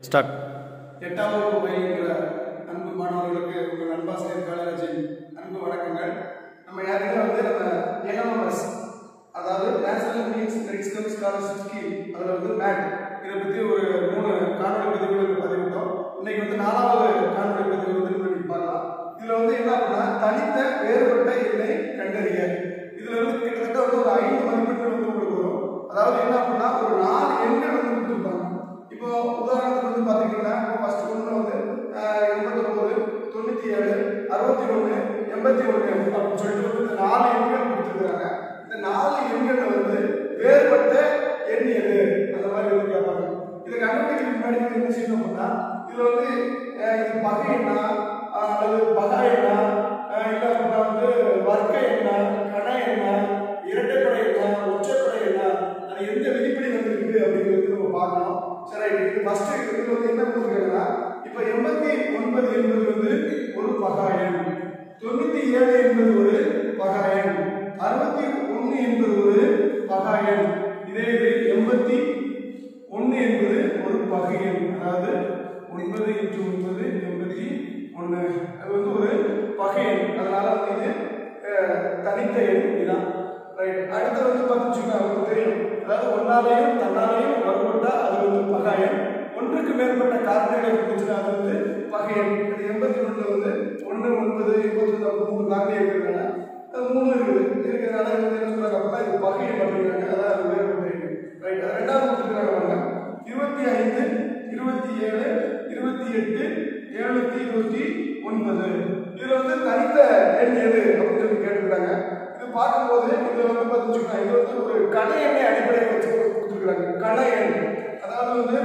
start எட்டாம் வகுப்பு பயிலுகிற அன்பு மாணவர்களுக்கு உங்கள் நண்பாசிரியர் காலராஜின் அன்பு வணக்கங்கள் நம்ம ஏற்கனவே வந்து நம்ம என்எம்எஸ் அதாவது national means external scholarship scheme அதில் வந்து மேட் இதை பற்றி ஒரு மூணு காணொலி பதிவுகளுக்கு பதிவிட்டோம் இன்னைக்கு வந்து நாலாவது காணொலி பதிவு வந்து இன்னைக்கு பார்க்கலாம் இதில் வந்து என்ன அப்படின்னா தனித்த வேறுபட்ட எண்ணை கண்டறிய இதில் வந்து கிட்டத்தட்ட வந்து ஒரு ஐந்து மதிப்பெண்கள் வந்து உங்களுக்கு வரும் அதாவது என்ன அப்படின்னா ஒரு நாலு எண்கள் வந்து கொடுத்துருப்பாங்க இப்போ உதாரணத்துக்கு வந்து பார்த்தீங்கன்னா இப்போ ஃபர்ஸ்ட் ஒன்று வந்து ஆஹ், எண்பத்தொன்பது தொண்ணூற்றி ஏழு அறுபத்தி ஒன்று எண்பத்தி ஒன்று அப்படின்னு சொல்லிட்டு வந்து இந்த நாலு எண்கள் கொடுத்துருக்காங்க இந்த நாலு எண்கள்ல வந்து வேறுபட்ட எண் எது அந்த மாதிரி வந்து கேட்பாங்க இதை கண்டுபிடிக்கிறதுக்கு முன்னாடி வந்து என்ன செய்யணும் அப்படின்னா இதுல வந்து ஆஹ், இது பகை எண்ணா ஆஹ், அல்லது பகா எண்ணா ஆஹ், இல்லை அப்படின்னா வந்து வர்க்க எண்ணா கண எண்ணா இரட்டைப்படை எண்ணா ஒற்றைப்படை எண்ணா அது எந்த விதிப்படி வந்திருக்கு அப்படிங்கிறது நம்ம பார்க்கணும் சரி இது ஃபர்ஸ்ட் இதுல வந்து என்ன கொடுத்துருக்காங்கன்னா இப்போ எண்பத்தி ஒன்பது என்பது வந்து ஒரு பகாயன் தொண்ணூத்தி ஏழு என்பது ஒரு பகாயன் அறுபத்தி ஒன்று என்பது ஒரு பகாயன் இதே இது எண்பத்தி ஒன்று என்பது ஒரு பகையன் அதாவது ஒன்பது இன்ட்டு ஒன்பது எண்பத்தி ஒன்று அது வந்து ஒரு பகையன் அதனால வந்து இது அஹ், தனித்த எண் இதுதான் ரைட் அடுத்து வந்து பார்த்துச்சுன்னா உங்களுக்கு தெரியும் அதாவது ஒன்னாலையும் தன்னாலையும் வகுப்பட்டா அது வந்து பகாயன் ஒன்றுக்கு மேற்பட்ட காரணிகளை இருந்துச்சுன்னா அது வந்து பகையன் இது எண்பத்தி ஒண்ணுல வந்து ஒன்று ஒன்பது எண்பத்தி ஒன்று மூணு காரணி இருக்கிறதுனால அது மூணு இருக்குது இருக்கிறதுனால இது வந்து என்ன சொல்றாங்க அப்படின்னா இது பகையன் அப்படிங்கிறாங்க அதான் அது வேறுபட்ட எண் ரைட் ரெண்டாவது கொடுத்துருக்காங்க பாருங்க இருபத்தி ஐந்து இருபத்தி ஏழு இருபத்தி எட்டு எழுநூத்தி இருபத்தி ஒன்பது இதுல வந்து தனித்த எண் எது அப்படின்னு சொல்லி கேட்டிருக்காங்க இது பார்க்கும்போது இதுல வந்து பார்த்துச்சுன்னா இது வந்து ஒரு கண எண்ணை அடிப்படையில் வச்சு கொடுத்துருக்காங்க கண எண் அதாவது வந்து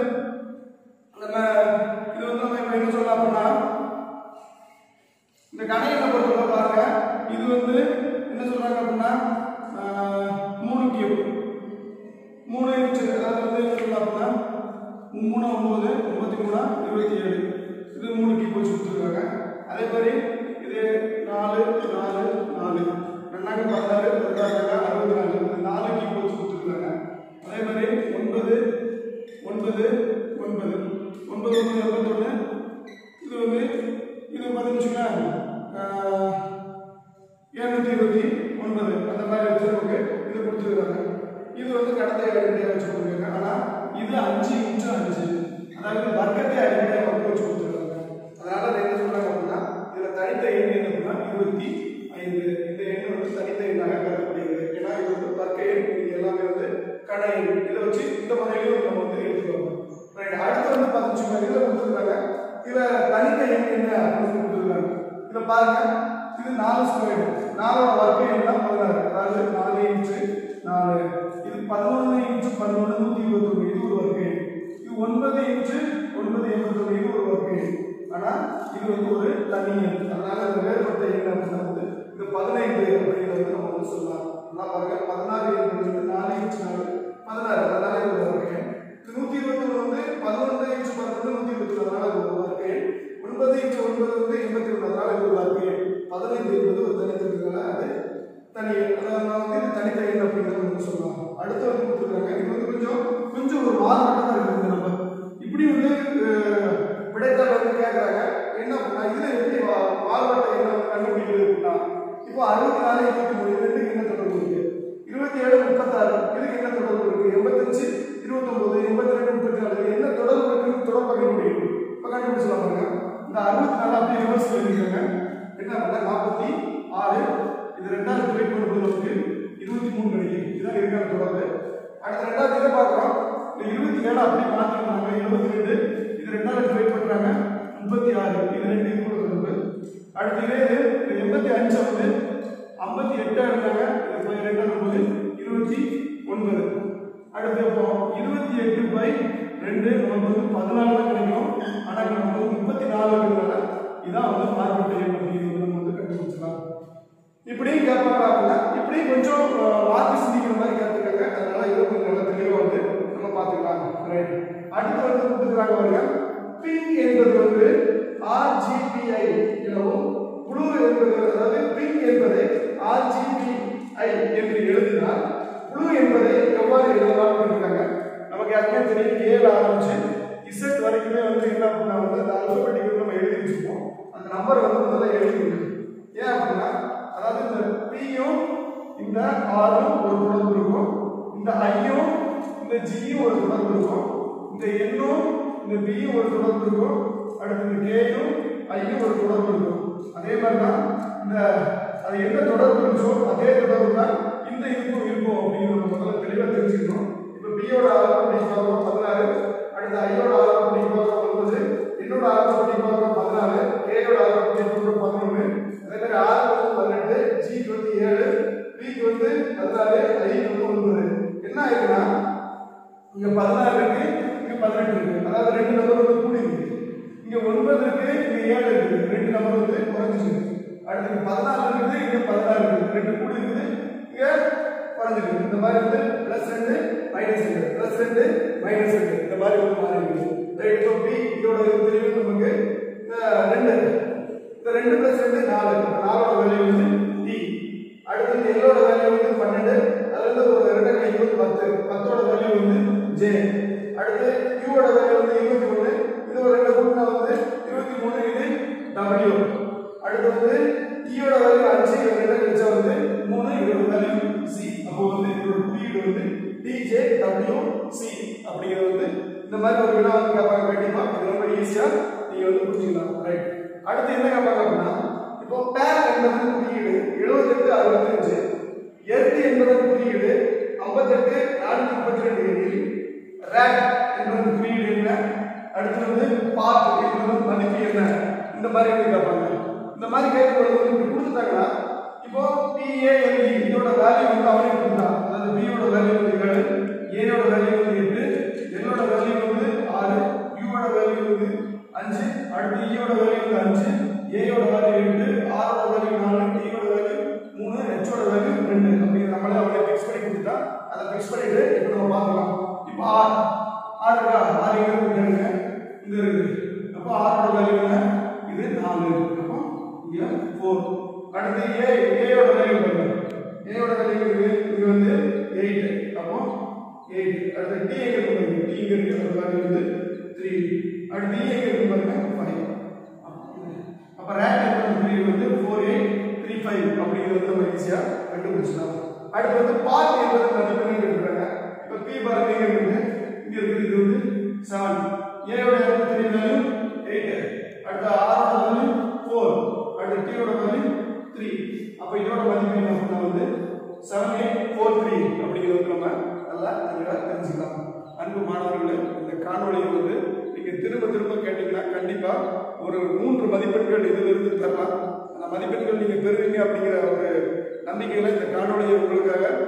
நம்ம இது வந்து நம்ம இப்ப என்ன சொல்லலாம் அப்படின்னா இந்த கண எண்ணை பொறுத்தவரை பாருங்க இது வந்து என்ன சொல்றாங்க அப்படின்னா ஆஹ், மூணு கியூப் மூணு இன்ச்சு அதாவது வந்து என்ன சொல்லலாம் அப்படின்னா மூணு ஒன்பது முப்பத்தி மூணா இருபத்தி ஏழு இது மூணு கீ போச்சு கொடுத்துருக்காங்க அதே மாதிரி இது நாலு நாலு நாலு ரெண்டாங்க பதினாறு ரெண்டாங்க அறுபத்தி நாலு இது நாலு கீ போச்சு கொடுத்துருக்காங்க அதே மாதிரி ஒன்பது ஒன்பது ஒன்பது ஒன்பது ஒன்பது எண்பத்தொன்று இது வந்து இது பார்த்துச்சுன்னா எழுநூத்தி இருபத்தி ஒன்பது அந்த மாதிரி வச்சு நமக்கு இது கொடுத்துருக்காங்க இது வந்து கடத்தை அடிப்படையாக வச்சு கொடுத்துருக்காங்க ஆனால் இது அஞ்சு இன்ச்சு அஞ்சு அதாவது வர்க்கத்தை அடிப்படையாக வந்து வச்சு கொடுத்துருக்காங்க அதனால அது என்ன சொல்றாங்க அப்படின்னா இதுல தனித்த எண் என்ன அப்படின்னா இருபத்தி ஐந்து இந்த எண் வந்து தனித்த எண்ணாக கருதப்படுகிறது ஏன்னா இது வந்து வர்க்க எண் இது எல்லாமே வந்து கண எண் இதை வச்சு இந்த முறையிலும் நம்ம வந்து எடுத்துக்கோங்க ரைட் அடுத்து வந்து பார்த்துச்சுன்னா இதில் கொடுத்துருக்காங்க இதில் தனித்த எண் என்ன அப்படின்னு கொடுத்துருக்காங்க இதில் பாருங்க இது நாலு ஸ்கொயர் நாலோட வர்க்க எண் தான் பதினாறு அதாவது நாலு இன்ச்சு நாலு இது பதினொன்று இன்ச்சு பதினொன்று நூற்றி இருபத்தொன்று இது ஒரு வர்க்க எண் இது ஒன்பது இன்ச்சு ஒன்பது எண்பத்தொன்று இது ஒரு வர்க்க எண் ஆனால் இது வந்து ஒரு தனி எண் அதனால இந்த வேறுபட்ட எண் அப்படின்னா வந்து இது பதினைந்து அப்படிங்கிறது நம்ம வந்து சொல்லலாம் நல்லா பாருங்க பதினாறு என்பது வந்து நாலு இன்ச்சு நாலு பதினாறு அதனால இது ஒரு வர்க்க எண் இது நூற்றி இருபத்தொன்று வந்து பதினொன்று இன்ச்சு பதினொன்று நூற்றி இருபத்தொன்று அதனால இது ஒரு வர்க்க எண் ஒன்பது இன்ச்சு ஒன்பது வந்து எண்பத்தி ஒன்று அதனால இது ஒரு வர்க்க எண் பதினைந்து என்பது ஒரு தனித்திருக்கிறதுனால அது தனி எண் அதாவது நான் வந்து இது தனித்த எண் அப்படிங்கிறத வந்து சொல்லலாம் அடுத்து வந்து கொடுத்துருக்காங்க இது வந்து கொஞ்சம் கொஞ்சம் ஒரு மாறுபட்டதாக இருக்குது நம்ம இப்படி வந்து அஹ், விடைத்தாள் வந்து கேட்குறாங்க என்ன அப்படின்னா இதில் எப்படி வா- மாறுபட்ட எண்ணை வந்து கண்டுபிடிக்கிறது அப்படின்னா இப்போ அறுபத்தி நாலு இருபத்தி மூணு இது ரெண்டுக்கு என்ன தொடர்பு இருக்கு இருபத்தி ஏழு முப்பத்தாறு இதுக்கு என்ன தொடர்பு இருக்கு எண்பத்தஞ்சு இருபத்தொன்பது எண்பத்தி ரெண்டு முப்பத்தி நாலு இது என்ன தொடர்பு இருக்குன்னு தொடர்பு கண்டுபிடிக்கும் இப்போ கண்டுபிடிச்சலாம் பாருங்க இந்த அறுபத்தி நாலு அப்படியே ரிவர்ஸ் எழுதிக்கோங்க என்ன அப்படின்னா நாற்பத்தி ஆறு இது ரெண்டாவது டிவைட் பண்ணும்போது நமக்கு இருபத்தி மூணு கிடைக்கும் இதுதான் இருக்கிற தொடர்பு அடுத்த ரெண்டாவது இதை பார்க்குறோம் இந்த இருபத்தி ஏழு அப்படியே மாற்றிருந்தாங்க இருபத்தி ரெண்டு இது ரெண்டாவது டிவைட் பண்ணுறாங்க முப்பத்தி ஆறு இது ரெண்டு இது கூட தொடர்பு அடுத்து இதே இது இந்த எண்பத்தி அஞ்சை வந்து ஐம்பத்தி எட்டா எடுத்தாங்க இது போய் ரெண்டாவது போது இருபத்தி ஒன்பது அடுத்து அப்போ இருபத்தி எட்டு பை ரெண்டு நமக்கு வந்து பதினாலு தான் கிடைக்கும் ஆனால் நமக்கு வந்து முப்பத்தி நாலு இருக்கிறதுனால இதான் வந்து மாறுபட்ட எண் அப்படிங்கிறது நம்ம வந்து கண்டுபிடிச்சலாம் இப்படியும் கேட்பாங்க அப்படின்னா இப்படி கொஞ்சம் அஹ், மாற்றி சிந்திக்கிற மாதிரி கேட்டுருக்காங்க அதனால இதை கொஞ்சம் நல்லா தெளிவாக வந்து நம்ம பார்த்துக்கலாம் ரைட் அடுத்து வந்து கொடுத்துருக்காங்க பாருங்க பிங்க் என்பது வந்து ஆர்ஜிபிஐ எனவும் ப்ளூ என்பது அதாவது பிங்க் என்பதை ஆர்ஜிபிஐ என்று எழுதினால் ப்ளூ என்பதை எவ்வாறு எழுதலாம் இருக்காங்க நமக்கு யாருக்கே தெரியும் ஏழு ஆரம்பிச்சு இசட் வரைக்குமே வந்து நம்பர் வந்து முதல்ல எழுதிக்கணும் ஏன் அப்படின்னா அதாவது இந்த பியும் இந்த ஆரும் ஒரு தொடர்பு இருக்கும் இந்த ஐயும் இந்த ஜியும் ஒரு தொடர்பு இருக்கும் இந்த எண்ணும் இந்த பியும் ஒரு தொடர்பு இருக்கும் அடுத்து இந்த கேயும் ஐயும் ஒரு தொடர்பு இருக்கும் அதே மாதிரி தான் இந்த அது என்ன தொடர்பு இருந்துச்சோ அதே தொடர்பு தான் இந்த இதுக்கும் இருக்கும் அப்படின்னு நம்ம முதல்ல தெளிவாக தெரிஞ்சுக்கணும் இப்போ பியோட அளவு அப்படின்னு பார்க்குறோம் பதினாறு அடுத்து ஐயோட அளவு அப்படின்னு பார்க்குறோம் ஒன்பது என்னோட அளவு அப்படின்னு பார்க்குறோம் பதினாலு கேயோட அளவு அப்படின்னு பார்க்குறோம் பதினொன்று அதே மாதிரி ஆறு வந்து பதினெட்டு ஜிக்கு வந்து ஏழு பிக்கு வந்து பதினாலு ஐக்கு வந்து ஒன்பது என்ன ஆயிருக்குன்னா இங்க பதினாறு இருக்கு இங்க பதினெட்டு இருக்கு அதாவது ரெண்டு நம்பர் வந்து கூடி இருக்கு இங்க ஒன்பது இருக்கு இங்க ஏழு இருக்கு ரெண்டு நம்பர் வந்து குறைஞ்சிருக்கு அடுத்து இங்க பதினாலு இருக்குது இங்க பதினாறு இருக்குது ரெண்டு கூடி இருக்குது இங்க குறைஞ்சிருக்கு இந்த மாதிரி வந்து பிளஸ் ரெண்டு மைனஸ் ரெண்டு பிளஸ் ரெண்டு மைனஸ் ரெண்டு இந்த மாதிரி வந்து மாறி இருக்கு ரைட் இப்போ பி இதோட இது தெரியும் நமக்கு இந்த ரெண்டு இந்த ரெண்டு பிளஸ் ரெண்டு நாலு அப்ப நாலோட வேல்யூ வந்து டி அடுத்து இந்த எல்லோட வேல்யூ வந்து பன்னெண்டு அதுல இருந்து ஒரு ரெண்டு கை வந்து பத்து பத்தோட வேல்யூ வந்து ஜே அடுத்து யூவோட வேல்யூ வந்து இருபத்தி ஒன்று இது ஒரு ரெண்டு கூட்டினா வந்து இருபத்தி மூணு இது டபிள்யூ அடுத்து வந்து ஈயோட வேல்யூ அஞ்சு இது ரெண்டு கழிச்சா வந்து மூணு இதோட வேல்யூ சி அப்போ வந்து இதோட குறியீடு வந்து டிஜே டபிள்யூ சி அப்படிங்கிறது வந்து இந்த மாதிரி ஒரு வினா வந்து கேட்பாங்க கண்டிப்பா இது ரொம்ப ஈஸியா நீங்க வந்து புரிஞ்சுக்கலாம் ரைட் அடுத்து என்ன கேட்பாங்க அப்படின்னா இப்போ பேர் என்பதன் குறியீடு எழுபத்தெட்டு அறுபத்தஞ்சு எட்டு என்பதன் குறியீடு ஐம்பத்தெட்டு நானூத்தி முப்பத்தி ரெண்டு எண்ணில் ரேக் என்பதன் குறியீடு என்ன அடுத்து வந்து பார்ட் என்பதன் மதிப்பு என்ன இந்த மாதிரி வந்து கேட்பாங்க இந்த மாதிரி கேட்கும்போது வந்து இப்படி கொடுத்துட்டாங்கன்னா இப்போ பிஏஎல்இ இதோட வேல்யூ வந்து அவனே கொடுத்தான் அதாவது பியோட வேல்யூ வந்து ஏழு ஏயோட வேல்யூ வந்து எட்டு என்னோட வேல்யூ வந்து ஆறு யூவோட வேல்யூ வந்து அஞ்சு அடுத்து ஈயோட வேல்யூ வந்து அஞ்சு ஏயோட வேல்யூ எட்டு ஆரோட வேல்யூ நாலு டியோட வேல்யூ மூணு ஹெச்சோட வேல்யூ ரெண்டு அப்படிங்கிற நம்மளே அவளே ஃபிக்ஸ் பண்ணி கொடுத்துட்டா அதை ஃபிக்ஸ் பண்ணிட்டு இப்போ நம்ம பார்க்கலாம் இப்போ ஆர் ஆர் இருக்கா ஆர் எங்க இருக்கு கேளுங்க இங்க இருக்குது அப்போ ஆரோட வேல்யூ என்ன இது நாலு அப்போ இங்க ஃபோர் அடுத்து ஏ ஏயோட வேல்யூ பாருங்க ஏயோட வேல்யூ இருக்கு இது வந்து எயிட் அப்போ எயிட் அடுத்து டி எங்க இருக்கு பாருங்க டி எங்க இருக்கு அதோட வேல்யூ வந்து த்ரீ அடுத்து இ எங்க இருக்கு பாருங்க ஃபைவ் அப்ப ரேங்க் என்பது குறியீடு வந்து ஃபோர் எயிட் த்ரீ ஃபைவ் அப்படிங்கிறது நம்ம ஈஸியா கண்டுபிடிச்சலாம் அடுத்து வந்து பார்ட் என்பது மதிப்பெண் இருக்கிறாங்க இப்ப பி பாருங்க இங்க இருக்குது இங்க இருக்குது இது வந்து செவன் ஏயோட த்ரீ வேல்யூ எயிட் அடுத்து ஆரோட வேல்யூ ஃபோர் அடுத்து டியோட வேல்யூ த்ரீ அப்ப இதோட மதிப்பு என்ன பண்ணா வந்து செவன் எயிட் ஃபோர் த்ரீ அப்படிங்கிறது வந்து நம்ம நல்லா தெளிவாக தெரிஞ்சுக்கலாம் அன்பு மாணவர்களே இந்த காணொளியை வந்து நீங்க திரும்ப திரும்ப கேட்டீங்கன்னா கண்டிப்பா ஒரு மூன்று மதிப்பெண்கள் இதுல இருந்து பெறலாம் அந்த மதிப்பெண்கள் நீங்க பெறுவீங்க அப்படிங்கிற ஒரு நம்பிக்கையில இந்த காணொளியை உங்களுக்காக